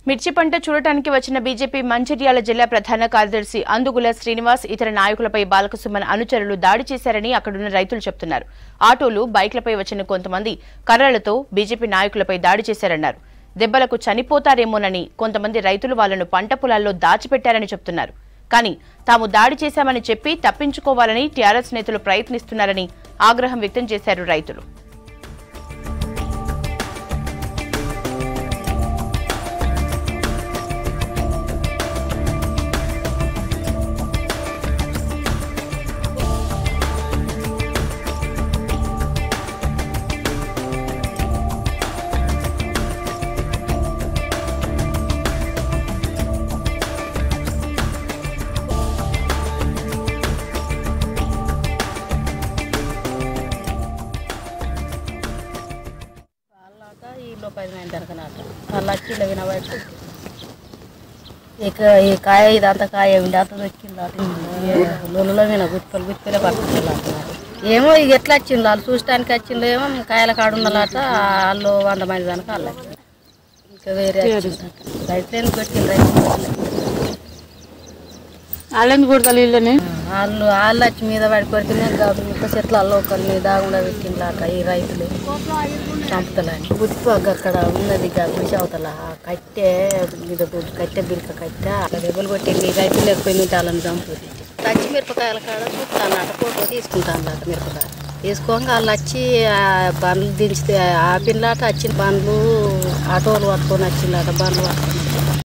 మిర్చి పంట చూడటానికి వచ్చిన బీజేపీ మంచిర్యాల జిల్లా ప్రధాన కార్యదర్శి అందుగుల శ్రీనివాస్ ఇతర నాయకులపై బాలకసుమన్ అనుచరులు దాడి చేశారని అక్కడున్న రైతులు చెబుతున్నారు ఆటోలు బైక్లపై వచ్చిన కొంతమంది కర్రలతో బీజేపీ నాయకులపై దాడి చేశారన్నారు దెబ్బలకు చనిపోతారేమోనని కొంతమంది రైతులు వాళ్లను పంట పొలాల్లో దాచిపెట్టారని చెబుతున్నారు కానీ తాము దాడి చేశామని చెప్పి తప్పించుకోవాలని టీఆర్ఎస్ నేతలు ప్రయత్నిస్తున్నారని ఆగ్రహం వ్యక్తం చేశారు రైతులు వాళ్ళాట వీళ్ళు పది మంది దొరకనాట వాళ్ళు వచ్చి ఇలా వినబట్టి ఇక ఈ కాయ ఇదంతా కాయ ఉండి అంత దొక్కింది అటు లొల్లలో విన గుత్తులు గుత్తులే పట్టుకుంటున్నారు ఏమో ఇక ఎట్లా వచ్చింది వాళ్ళు చూడటానికి వచ్చిందో ఏమో కాయల కాడు ఉన్నలాట వాళ్ళు వంద మంది దానికి వాళ్ళు వచ్చింది ఇంకా వేరే రైతులేని కొట్టింది రైతు వాళ్ళని కొడతారు వీళ్ళని వాళ్ళు వాళ్ళు వచ్చి మీద పడి కొడుతున్నా ఇంకా చెట్లలో ఒకరిని దాగుండా పెట్టిండ్లాట ఈ రైతులు చంపుతలని గుర్తు అక్కడ ఉన్నది ఇక గుడిసి అవతల ఆ కట్టె మీద గుడి- కట్టె బిరిక కట్టె అక్కడ దెబ్బలు కొట్టింది రైతులు లేకపోయి వాళ్ళని చంపుతుంది పచ్చి మిరపకాయల కాడ చూస్తానట ఫోటో తీసుకుంటానట మిరపకాయ తీసుకోగా వాళ్ళు వచ్చి ఆ బండ్లు దించితే ఆపిల్లాట వచ్చిన బండ్లు ఆటోలు పట్టుకొని వచ్చిందట బండ్లు పట్టుకొని